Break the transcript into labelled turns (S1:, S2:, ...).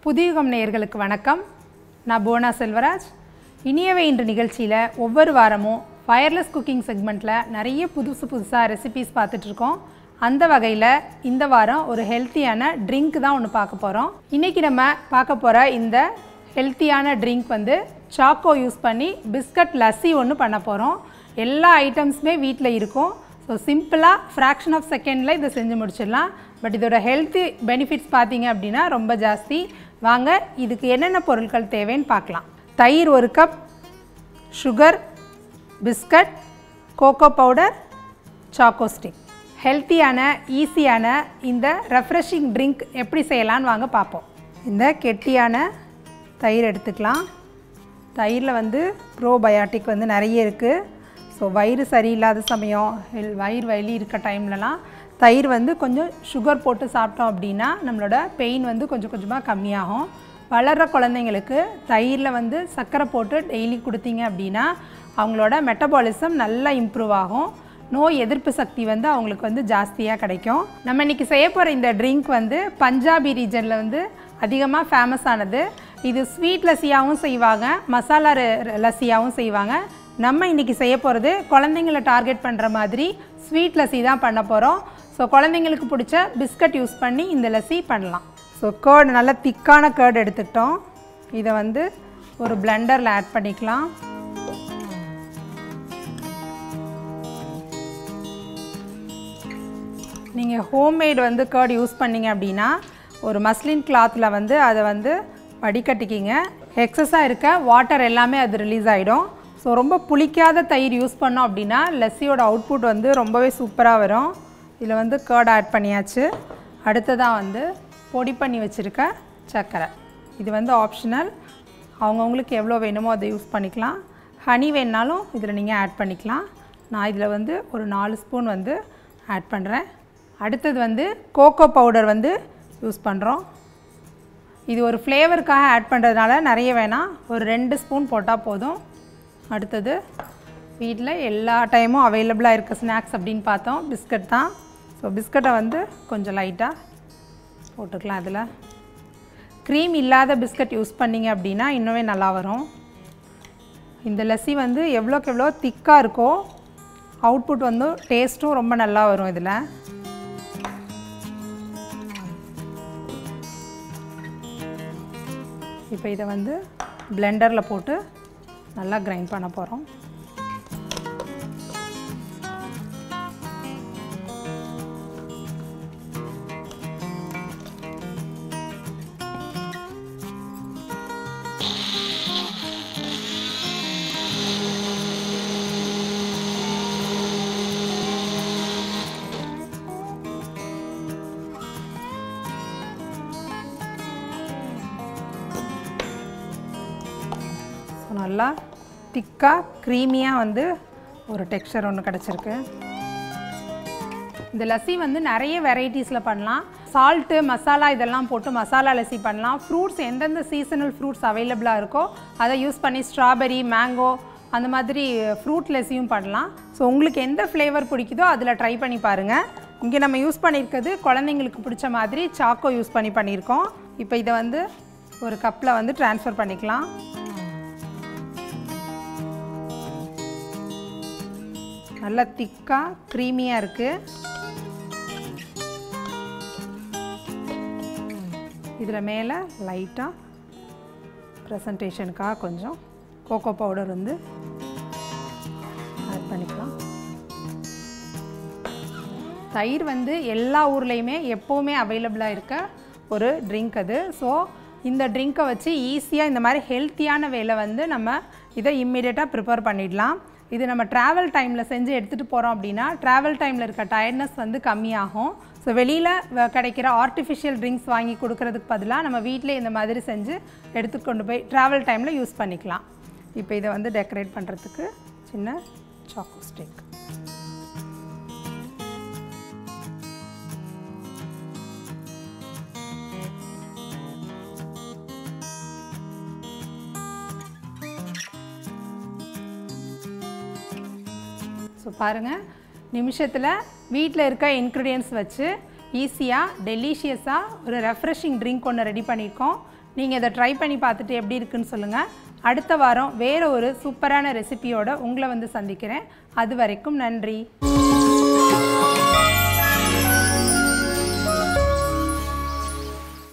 S1: புதியுகம் நேயர்களுக்கு வணக்கம் நான் புவனா செல்வராஜ் இனியவை இன்று நிகழ்ச்சியில் ஒவ்வொரு வாரமும் ஃபயர்லெஸ் குக்கிங் செக்மெண்ட்டில் நிறைய புதுசு புதுசாக ரெசிபீஸ் பார்த்துட்ருக்கோம் அந்த வகையில் இந்த வாரம் ஒரு ஹெல்த்தியான ட்ரிங்க் தான் ஒன்று பார்க்க போகிறோம் இன்றைக்கி நம்ம பார்க்க போகிற இந்த ஹெல்த்தியான ட்ரிங்க் வந்து சாக்கோ யூஸ் பண்ணி பிஸ்கட் லஸ்ஸி ஒன்று பண்ண போகிறோம் எல்லா ஐட்டம்ஸுமே வீட்டில் இருக்கும் ஸோ சிம்பிளாக ஃப்ராக்ஷன் ஆஃப் செகண்டில் இதை செஞ்சு முடிச்சிடலாம் பட் இதோட ஹெல்த்தி பெனிஃபிட்ஸ் பார்த்தீங்க அப்படின்னா ரொம்ப ஜாஸ்தி வாங்க இதுக்கு என்னென்ன பொருட்கள் தேவைன்னு பார்க்கலாம் தயிர் ஒரு cup sugar biscuit cocoa powder choco stick ஹெல்த்தியான ஈஸியான இந்த ரெஃப்ரெஷிங் ட்ரிங்க் எப்படி செய்யலான்னு வாங்க பார்ப்போம் இந்த கெட்டியான தயிர் எடுத்துக்கலாம் தயிரில் வந்து ப்ரோபயாட்டிக் வந்து நிறைய இருக்குது ஸோ வயிறு சரியில்லாத சமயம் ஹெல் வயிறு வலி இருக்க டைம்லலாம் தயிர் வந்து கொஞ்சம் சுகர் போட்டு சாப்பிட்டோம் அப்படின்னா நம்மளோட பெயின் வந்து கொஞ்சம் கொஞ்சமாக கம்மியாகும் வளர்கிற குழந்தைங்களுக்கு தயிரில் வந்து சர்க்கரை போட்டு டெய்லி கொடுத்தீங்க அப்படின்னா அவங்களோட மெட்டபாலிசம் நல்லா இம்ப்ரூவ் ஆகும் நோய் எதிர்ப்பு சக்தி வந்து அவங்களுக்கு வந்து ஜாஸ்தியாக கிடைக்கும் நம்ம இன்றைக்கி செய்ய போகிற இந்த ட்ரிங்க் வந்து பஞ்சாபி ரீஜனில் வந்து அதிகமாக ஃபேமஸ் ஆனது இது ஸ்வீட் லஸ்ஸியாகவும் செய்வாங்க மசாலா ர- லஸ்ஸியாகவும் செய்வாங்க நம்ம இன்றைக்கி செய்ய போகிறது குழந்தைங்கள டார்கெட் பண்ணுற மாதிரி ஸ்வீட் லஸ்ஸி தான் பண்ண போகிறோம் ஸோ குழந்தைங்களுக்கு பிடிச்ச பிஸ்கட் யூஸ் பண்ணி இந்த லஸ்ஸி பண்ணலாம் ஸோ கேர்டு நல்ல திக்கான கேர்டு எடுத்துக்கிட்டோம் இதை வந்து ஒரு பிளெண்டரில் ஆட் பண்ணிக்கலாம் நீங்கள் ஹோம்மேட் வந்து கேர்டு யூஸ் பண்ணீங்க அப்படின்னா ஒரு மஸ்லின் கிளாத்தில் வந்து அதை வந்து வடிகட்டிக்கிங்க எக்ஸஸாக இருக்க வாட்டர் எல்லாமே அது ரிலீஸ் ஆகிடும் ஸோ ரொம்ப புளிக்காத தயிர் யூஸ் பண்ணோம் அப்படின்னா லஸ்ஸியோட அவுட்புட் வந்து ரொம்பவே சூப்பராக வரும் இதில் வந்து கேர்ட் ஆட் பண்ணியாச்சு அடுத்ததாக வந்து பொடி பண்ணி வச்சுருக்க சர்க்கரை இது வந்து ஆப்ஷனல் அவங்கவுங்களுக்கு எவ்வளோ வேணுமோ அதை யூஸ் பண்ணிக்கலாம் ஹனி வேணுனாலும் இதில் நீங்கள் ஆட் பண்ணிக்கலாம் நான் இதில் வந்து ஒரு நாலு ஸ்பூன் வந்து ஆட் பண்ணுறேன் அடுத்தது வந்து கோகோ பவுடர் வந்து யூஸ் பண்ணுறோம் இது ஒரு ஃப்ளேவருக்காக ஆட் பண்ணுறதுனால நிறைய வேணாம் ஒரு ரெண்டு ஸ்பூன் போட்டால் போதும் அடுத்தது வீட்டில் எல்லா டைமும் அவைலபிளாக இருக்க ஸ்நாக்ஸ் அப்படின்னு பார்த்தோம் பிஸ்கட் தான் ஸோ பிஸ்கட்டை வந்து கொஞ்சம் லைட்டாக போட்டுக்கலாம் அதில் க்ரீம் இல்லாத பிஸ்கட் யூஸ் பண்ணீங்க அப்படின்னா இன்னுமே நல்லா வரும் இந்த லஸ்ஸி வந்து எவ்வளோக்கு எவ்வளோ திக்காக இருக்கோ அவுட்புட் வந்து டேஸ்ட்டும் ரொம்ப நல்லா வரும் இதில் இப்போ இதை வந்து பிளெண்டரில் போட்டு நல்லா கிரைண்ட் பண்ண போகிறோம் ஸோ நல்லா திக்காக க்ரீமியாக வந்து ஒரு டெக்ஸ்சர் ஒன்று கிடச்சிருக்கு இந்த லஸ்ஸி வந்து நிறைய வெரைட்டிஸில் பண்ணலாம் சால்ட்டு மசாலா இதெல்லாம் போட்டு மசாலா லஸ்ஸி பண்ணலாம் ஃப்ரூட்ஸ் எந்தெந்த சீசனல் ஃப்ரூட்ஸ் அவைலபிளாக இருக்கோ அதை யூஸ் பண்ணி ஸ்ட்ராபெரி மேங்கோ அந்த மாதிரி ஃப்ரூட் லஸ்ஸியும் பண்ணலாம் ஸோ உங்களுக்கு எந்த ஃப்ளேவர் பிடிக்குதோ அதில் ட்ரை பண்ணி பாருங்கள் இங்கே நம்ம யூஸ் பண்ணியிருக்கிறது குழந்தைங்களுக்கு பிடிச்ச மாதிரி சாக்கோ யூஸ் பண்ணி பண்ணியிருக்கோம் இப்போ இதை வந்து ஒரு கப்பில் வந்து ட்ரான்ஸ்ஃபர் பண்ணிக்கலாம் நல்லா திக்காக க்ரீமியாக இருக்குது இதில் மேலே லைட்டாக ப்ரெசன்டேஷனுக்காக கொஞ்சம் கோகோ பவுடர் வந்து ஆட் பண்ணிக்கலாம் தயிர் வந்து எல்லா ஊர்லேயுமே எப்போவுமே அவைலபிளாக இருக்க ஒரு ட்ரிங்க் அது ஸோ இந்த ட்ரிங்க்கை வச்சு ஈஸியாக இந்த மாதிரி ஹெல்த்தியான வேலை வந்து நம்ம இதை இம்மிடியட்டாக ப்ரிப்பேர் பண்ணிடலாம் இது நம்ம ட்ராவல் டைமில் செஞ்சு எடுத்துகிட்டு போகிறோம் அப்படின்னா ட்ராவல் டைமில் இருக்க டயர்ட்னஸ் வந்து கம்மியாகும் ஸோ வெளியில் கிடைக்கிற ஆர்டிஃபிஷியல் ட்ரிங்க்ஸ் வாங்கி கொடுக்கறதுக்கு பதிலாக நம்ம வீட்டிலே இந்த மாதிரி செஞ்சு எடுத்துட்டு கொண்டு போய் ட்ராவல் டைமில் யூஸ் பண்ணிக்கலாம் இப்போ இதை வந்து டெக்கரேட் பண்ணுறதுக்கு சின்ன சாக்கோ ஸ்டிக் ஸோ பாருங்கள் நிமிஷத்தில் வீட்டில் இருக்க இன்க்ரீடியன்ஸ் வச்சு ஈஸியாக டெலிஷியஸாக ஒரு ரெஃப்ரெஷிங் ட்ரிங்க் ஒன்று ரெடி பண்ணியிருக்கோம் நீங்கள் இதை ட்ரை பண்ணி பார்த்துட்டு எப்படி இருக்குன்னு சொல்லுங்கள் அடுத்த வாரம் வேறு ஒரு சூப்பரான ரெசிபியோட உங்களை வந்து சந்திக்கிறேன் அது வரைக்கும் நன்றி